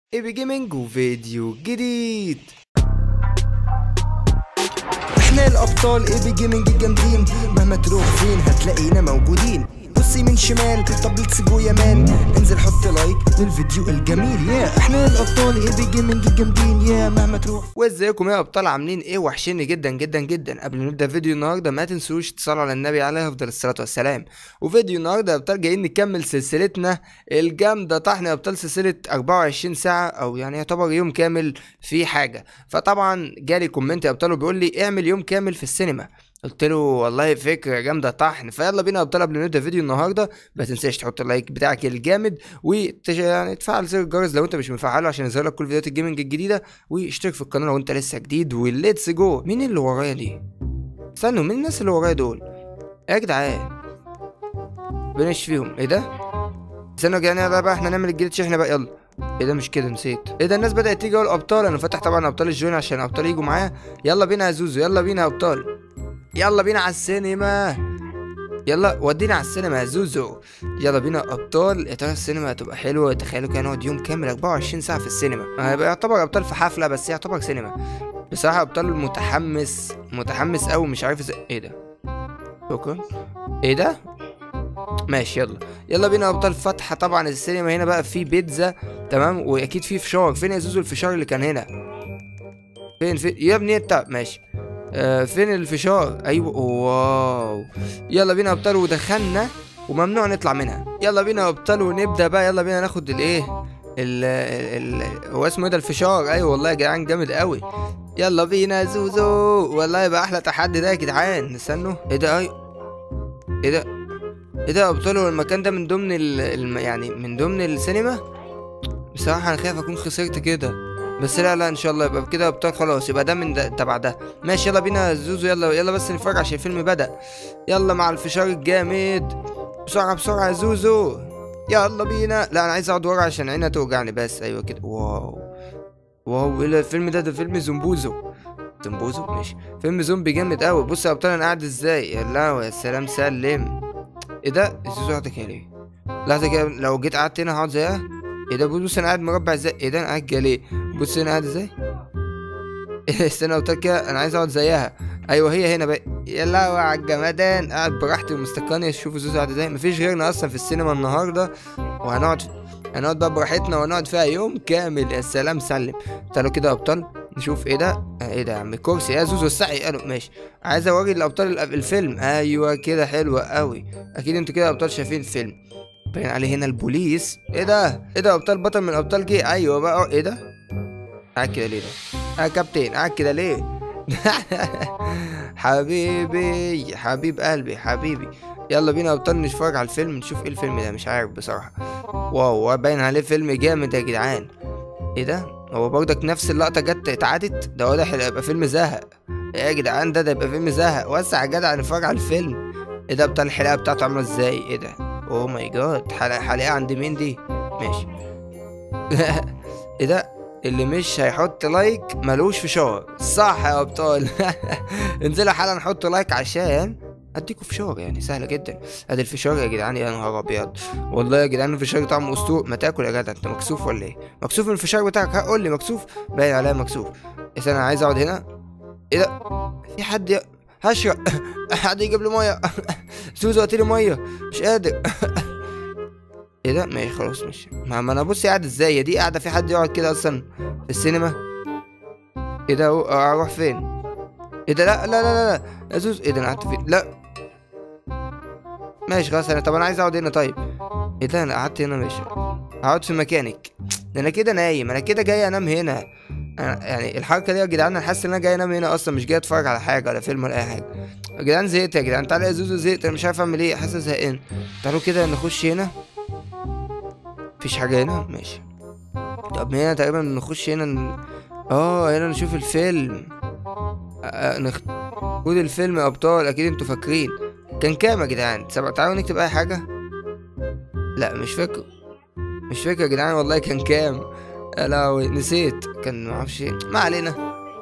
ايبي جيمنج وفيديو جديد احنا الابطال ايبي جيمنج الجامدين مهما تروح فين هتلاقينا موجودين بص يمين شمال طب ليتس جو يا مان انزل حط لايك للفيديو الجميل يا احنا الابطال ايبي جيمنج الجامدين يا مهما تروح وازيكم يا ابطال عاملين ايه وحشيني جدا جدا جدا قبل ما نبدا فيديو النهارده ما تنسوش تصلوا على النبي عليه افضل الصلاه والسلام وفيديو النهارده يا ابطال جايين نكمل سلسلتنا الجامده طحن يا ابطال سلسله 24 ساعه او يعني يعتبر يوم كامل في حاجه فطبعا جالي كومنت يا ابطال وبيقول لي اعمل يوم كامل في السينما قلت له والله فكره جامده طحن فيلا بينا يا ابطال قبل ما نبدا فيديو النهارده ما تنساش تحط اللايك بتاعك الجامد وتش... يعني تفعل زر الجرس لو انت مش مفعله عشان يظهر لك كل فيديوهات الجيمنج الجديده واشترك في القناه لو انت لسه جديد وليتس جو مين اللي ورايا دي استنوا مين الناس اللي ورايا دول يا جدعان بنش فيهم ايه ده استنوا يا جدعان يلا بقى احنا نعمل الجليتش احنا بقى يلا ايه ده مش كده نسيت ايه ده الناس بدات تيجي اهو الابطال انا فاتح طبعا ابطال الجوين عشان الابطال يجوا معايا يلا بينا يا زوزو يلا بينا يا ابطال يلا بينا على السينما يلا ودينا على السينما يا زوزو يلا بينا ابطال يا ترى السينما هتبقى حلوه تخيلوا كده نقعد يوم كامل 24 ساعه في السينما هيبقى يعتبر ابطال في حفله بس يعتبر سينما بصراحه ابطال متحمس متحمس قوي مش عارف ازاي ايه ده شكرا ايه ده ماشي يلا يلا بينا يا ابطال فاتحه طبعا السينما هنا بقى في بيتزا تمام واكيد في فشار فين يا زوزو الفشار اللي كان هنا فين فين يا ابني انت ماشي آه فين الفشار ايوه واو يلا بينا يا ابطال ودخلنا وممنوع نطلع منها يلا بينا يا ابطال ونبدا بقى يلا بينا ناخد الايه ال ال ال- هو اسمه ايه ده الفشار ايوه والله يا جدعان جامد قوي يلا بينا يا زوزو والله يبقى احلى تحدي ده يا جدعان استنوا ايه ده اي ايه ده ايه ده يا ابطال هو المكان ده من ضمن ال... الم... يعني من ضمن السينما بصراحة انا خايف اكون خسرت كده بس لا لا ان شاء الله يبقى كده يا ابطال خلاص يبقى ده من ده تبع ده ماشي يلا بينا يا زوزو يلا يلا بس نتفرج عشان الفيلم بدأ يلا مع الفشار الجامد بسرعة بسرعة يا زوزو يلا بينا لا انا عايز اقعد ورا عشان عينها توجعني بس ايوه كده واو واو ايه ده الفيلم ده ده فيلم زومبوزو زومبوزو ماشي فيلم زومبي جامد قوي بص يا ابطال انا قاعد ازاي يا لهوي يا سلام سلم ايه ده الزوزو قاعدة كده ليه لحظة كده لو جيت قعدت هنا هقعد زيها ايه ده بص انا قاعد مربع ازاي ايه ده انا قاعد كده ليه بص انا قاعد ازاي إيه، استنى قلت لك كده انا عايز اقعد زيها ايوه هي هنا بقى يا لهوي على الجمدان قاعد براحتي ومستقني شوفوا زوزو قاعد ازاي مفيش غيرنا اصلا في السينما النهارده وهنقعد هنقعد بقى براحتنا ونقعد فيها يوم كامل يا سلام سلم تعالوا كده يا ابطال نشوف ايه ده آه، ايه ده يا عم كرسي يا زوزو السعي قالوا ماشي عايز اوري الابطال الأب- الفيلم ايوه كده حلوه قوي اكيد انتوا كده يا ابطال شايفين الفيلم باين عليه هنا البوليس ايه ده ايه ده ابطال بطل من الابطال جه ايوه بقى ايه ده قاعد كده ليه ده اه كابتن قاعد كده ليه حبيبي حبيب قلبي حبيبي يلا بينا يا ابطال نتفرج على الفيلم نشوف ايه الفيلم ده مش عارف بصراحه واو باين عليه فيلم جامد يا جدعان ايه ده هو برضك نفس اللقطه جت اتعادت ده واضح هيبقى فيلم زهق ايه يا جدعان ده ده يبقى فيلم زهق وسع يا جدع نتفرج على الفيلم ايه ده بتاع الحلقه بتاعته عامله ازاي ايه ده اوه ماي جاد حلقه حلقه عند مين دي ماشي ايه ده اللي مش هيحط لايك ملوش فشار صح يا ابطال انزلوا حالا نحط لايك عشان اديكوا فشار يعني سهله جدا ادي الفشار يا جدعان يا نهار ابيض والله يا جدعان الفشار طعمه اسطور ما تاكل يا جدع انت مكسوف ولا ايه مكسوف من الفشار بتاعك ها قول لي مكسوف باين عليا مكسوف بس انا عايز اقعد هنا ايه ده في حد ي... هشرب حد يجيب لي ميه سوزو هاتلي ميه مش قادر ايه ده ماشي خلاص ماشي ما, ما انا بص قاعد ازاي هي دي قاعده في حد يقعد كده اصلا في السينما ايه ده أهو، اروح فين ايه ده لا لا لا لا لا يا زوز ايه ده انا قعدت فين لا ماشي خلاص انا طب انا عايز اقعد هنا طيب ايه ده انا قعدت هنا ماشي هقعد في مكانك ده انا كده نايم انا كده جاي انام هنا أنا يعني الحركه دي يا جدعان انا حاسس ان انا جاي انام هنا اصلا مش جاي اتفرج على حاجه ولا فيلم ولا اي حاجه يا جدعان زهقت يا جدعان تعالى يا زوزو زهقت انا مش عارف اعمل ايه حاسس زهقان تعالوا كده نخش هنا مفيش حاجه هنا ماشي طب هنا تقريبا نخش هنا ن... اه هنا نشوف الفيلم آه نخ... خد الفيلم يا ابطال اكيد انتوا فاكرين كان كام يا جدعان سبعة تعالوا نكتب اي حاجه لا مش فاكر مش فاكر يا جدعان والله كان كام يا لهوي نسيت كان معرفش إيه. ما علينا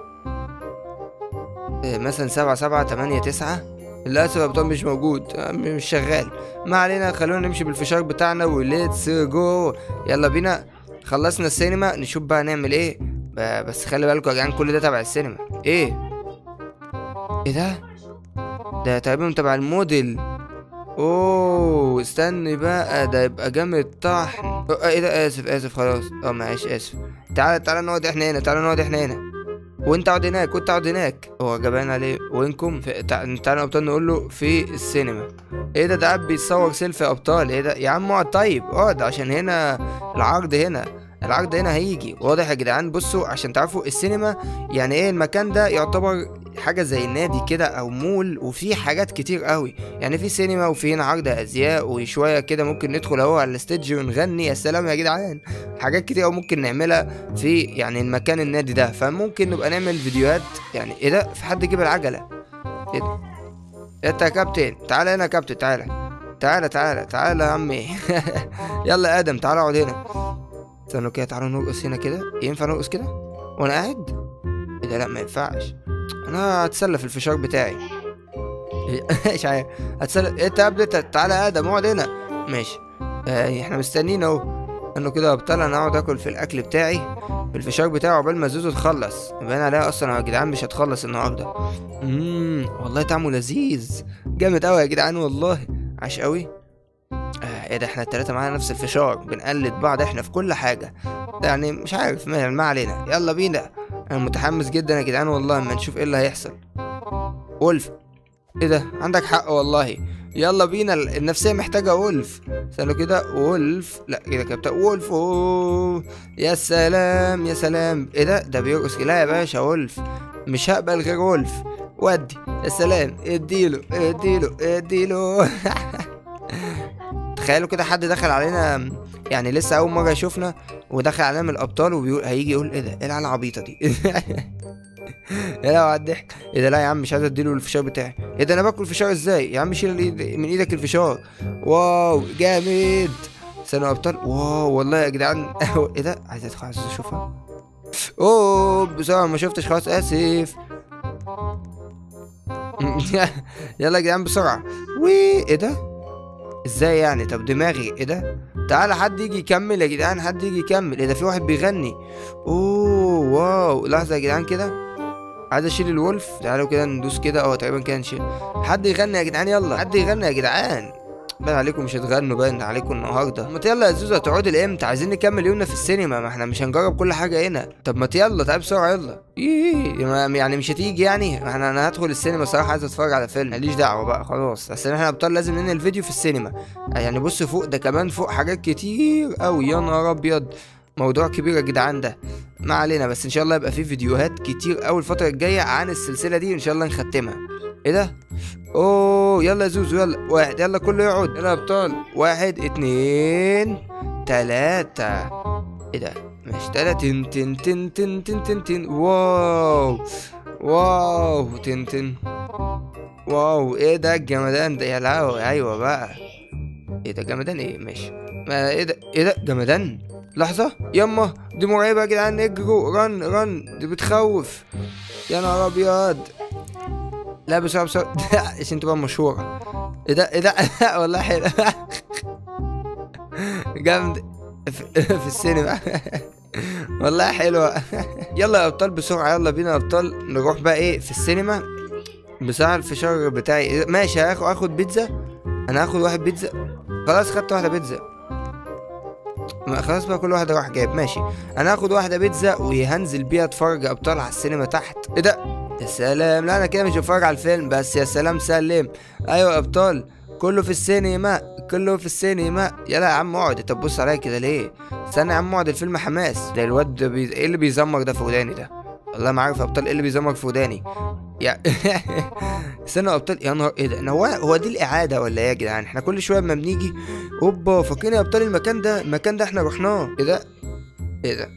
إيه مثلا سبعة سبعة تمانية تسعة للأسف يا ابطال مش موجود آه، مش شغال ما علينا خلونا نمشي بالفشار بتاعنا وليتس جو يلا بينا خلصنا السينما نشوف بقى نعمل ايه ب- بس خلي بالكوا يا جدعان كل ده تبع السينما ايه ايه ده ده تقريبا تبع الموديل اوه استني بقى ده يبقى جامد طحن أه، ايه ده اسف اسف خلاص اه معلش اسف تعالى تعالى نقعد احنا هنا تعالى نقعد احنا هنا وانت اقعد هناك وانت اقعد هناك هو جبان عليه وينكم في... تع... تعالى يا ابطال نقول له في السينما ايه ده ده قاعد بيتصور سيلفي يا ابطال ايه ده يا عم اقعد طيب اقعد عشان هنا العرض هنا العرض هنا هيجي واضح يا جدعان بصوا عشان تعرفوا السينما يعني ايه المكان ده يعتبر حاجه زي نادي كده او مول وفي حاجات كتير قوي يعني في سينما وفي هنا عرض ازياء وشويه كده ممكن ندخل اهو على الستيج ونغني يا سلام يا جدعان حاجات كتير أوي ممكن نعملها في يعني المكان النادي ده فممكن نبقى نعمل فيديوهات يعني ايه ده في حد جيب العجله ايه ده انت يا كابتن تعالى هنا يا كابتن تعالى تعالى تعالى تعالى يا عمي يلا يا ادم تعالى اقعد هنا استنوا كده تعالوا نرقص هنا كده ينفع نرقص كده وانا قاعد ايه ده لا ما ينفعش انا هتسلى في الفشار بتاعي مش عارف هتسلى انت يا ابني انت تعالى يا ادم اقعد هنا ماشي آه احنا مستنيين اهو انه كده يا ابطال انا اقعد اكل في الاكل بتاعي في الفشار بتاعه عقبال ما زوزو تخلص يبان عليها اصلا يا جدعان مش هتخلص النهارده امم والله طعمه لذيذ جامد قوي يا جدعان والله عاش قوي آه ايه ده احنا التلاتة معانا نفس الفشار بنقلد بعض احنا في كل حاجة يعني مش عارف ما, ما علينا يلا بينا انا متحمس جدا يا جدعان والله اما نشوف ايه اللي هيحصل وولف ايه ده عندك حق والله يلا بينا ال- النفسية محتاجة وولف استنوا كده وولف لا كده كابتن وولف أوه. يا سلام يا سلام ايه ده ده بيرقص لا يا باشا وولف مش هقبل غير وولف ودي يا سلام اديله اديله اديله تخيلوا كده حد دخل علينا يعني لسه اول مره يشوفنا ودخل علينا من الابطال وبيقول هيجي يقول ايه ده ايه العيال العبيطه دي يا لو على الضحك ايه ده لا يا عم مش عايز اديله الفشار بتاعي ايه ده انا باكل فشار ازاي يا عم شيل الإيد- من ايدك الفشار واو جامد استنوا يا ابطال واو والله يا جدعان ايه ده عايز ادخل عايز اشوفها اوه بسرعه ما شفتش خلاص اسف يلا يا جدعان بسرعه وي ايه ده ازاي يعني طب دماغي ايه ده تعالى حد يجي يكمل يا جدعان حد يجي يكمل ايه ده في واحد بيغني اوه واو لحظه يا جدعان كده عايز اشيل الولف تعالوا كده ندوس كده اه تقريبا كده نشيل حد يغني يا جدعان يلا حد يغني يا جدعان باين عليكم مش هتغنوا باين عليكم النهارده ما يلا يا زوزو هتقعدوا لامتى عايزين نكمل يومنا في السينما ما احنا مش هنجرب كل حاجه هنا طب ما يلا تعالى بسرعه يلا إيه ما- يعني مش هتيجي يعني ما احنا انا هدخل السينما صراحه عايز اتفرج على فيلم ماليش دعوه بقى خلاص اصل احنا ابطال لازم ننهي الفيديو في السينما يعني بص فوق ده كمان فوق حاجات كتير قوي يا نهار ابيض موضوع كبير يا جدعان ده ما علينا بس ان شاء الله يبقى في فيديوهات كتير قوي الفتره الجايه عن السلسله دي ان شاء الله نختمها ايه ده اوه يلا يا زوزو يلا واحد يلا كله يقعد يلا يا ابطال واحد اتنين تلاتة ايه ده ماشي تلاتة تن تن تن تن تن تن تن واو واو تن تن واو ايه ده الجمدان ده يا لهوي ايوه بقى ايه ده جمدان ايه ماشي ما ايه ده ايه ده جمدان لحظة يما دي مرعبة يا جدعان اجروا رن رن دي بتخوف يا نهار ابيض لا بسرعة بسرعة عشان تبقى مشهورة ايه ده ايه ده والله حلو جامد في في السينما والله حلوة يلا يا ابطال بسرعة يلا بينا يا ابطال نروح بقى ايه في السينما بساعة الفشار بتاعي ماشي هاخد اخد بيتزا انا هاخد واحد بيتزا خلاص خدت واحدة بيتزا ما خلاص بقى كل واحد راح جايب ماشي انا هاخد واحدة بيتزا وهنزل بيها اتفرج يا ابطال على السينما تحت ايه ده يا سلام لا انا كده مش هتفرج على الفيلم بس يا سلام سلم ايوه يا ابطال كله في السينما كله في السينما يلا يا عم اقعد طب بص عليا كده ليه استنى يا عم اقعد الفيلم حماس ده الواد ده بي... ايه اللي بيزمر ده في وداني ده والله ما عارف يا ابطال ايه اللي بيزمر في وداني يا استنى يا ابطال يا نهار ايه ده هو هو دي الاعاده ولا ايه يا جدعان احنا كل شويه اما بنيجي اوبا فاكرين يا ابطال المكان ده المكان ده احنا رحناه ايه ده ايه ده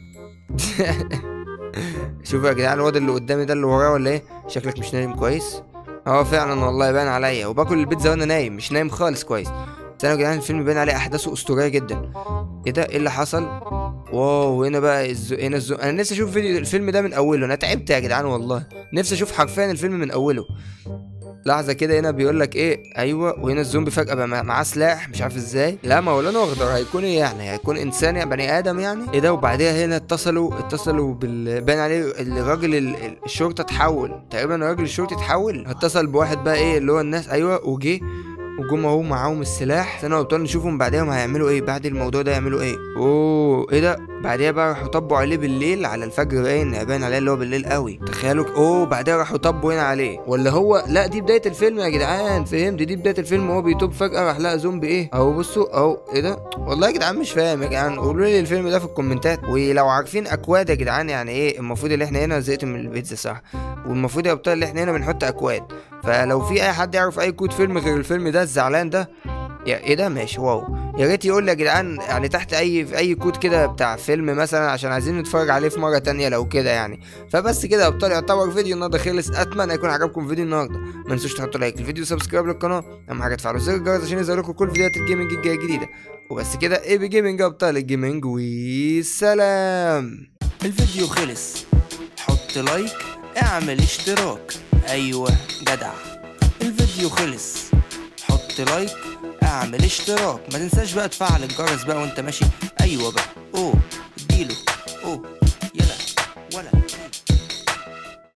شوفوا يا جدعان الواد اللي قدامي ده اللي وراه ولا ايه شكلك مش نايم كويس اه فعلا والله يبان عليا وباكل البيتزا وانا نايم مش نايم خالص كويس استنوا يا جدعان الفيلم باين عليه احداثه اسطوريه جدا ايه ده ايه اللي حصل واو هنا بقى الزو... هنا الزو... انا نفسي اشوف فيديو الفيلم ده من اوله انا تعبت يا جدعان والله نفسي اشوف حرفيا الفيلم من اوله لحظه كده هنا بيقول لك ايه ايوه وهنا الزومبي فجاه بقى مع- معاه سلاح مش عارف ازاي لا ما هو لونه اخضر هيكون ايه يعني هيكون انسان يعني بني ادم يعني ايه ده وبعديها هنا اتصلوا اتصلوا بال باين عليه الراجل ال- ال- الشرطه اتحول تقريبا راجل الشرطه اتحول اتصل بواحد بقى ايه اللي هو الناس ايوه وجه وجم اهو معاهم السلاح استنى ابطال نشوفهم بعدهم هيعملوا ايه بعد الموضوع ده يعملوا ايه اوه ايه ده بعديها بقى راحوا طبوا عليه بالليل على الفجر باين باين عليه اللي هو بالليل قوي تخيلوا اوه بعدها راحوا طبوا هنا عليه ولا هو لا دي بدايه الفيلم يا جدعان فهمت دي بدايه الفيلم هو بيتوب فجاه راح لقى زومبي ايه اهو بصوا اهو ايه ده والله يا جدعان مش فاهم يا جدعان قولوا لي الفيلم ده في الكومنتات ولو عارفين اكواد يا جدعان يعني ايه المفروض اللي احنا هنا زهقت من البيتزا صح والمفروض يا ابطال اللي احنا هنا بنحط اكواد فلو في اي حد يعرف اي كود فيلم غير الفيلم ده الزعلان ده يا ايه ده ماشي واو يا ريت يقول لي يا جدعان يعني تحت اي اي كود كده بتاع فيلم مثلا عشان عايزين نتفرج عليه في مره تانية لو كده يعني فبس كده يا ابطال يعتبر فيديو النهارده خلص اتمنى يكون عجبكم فيديو النهارده ما تنسوش تحطوا لايك الفيديو وسبسكرايب للقناه اهم حاجه تفعلوا زر الجرس عشان يظهر لكم كل فيديوهات الجيمنج الجايه الجديده وبس كده ايه بجيمنج يا ابطال الجيمنج والسلام الفيديو خلص حط لايك اعمل اشتراك ايوه جدع الفيديو خلص حط لايك اعمل اشتراك ما تنساش بقى تفعل الجرس بقى وانت ماشي ايوه بقى اوه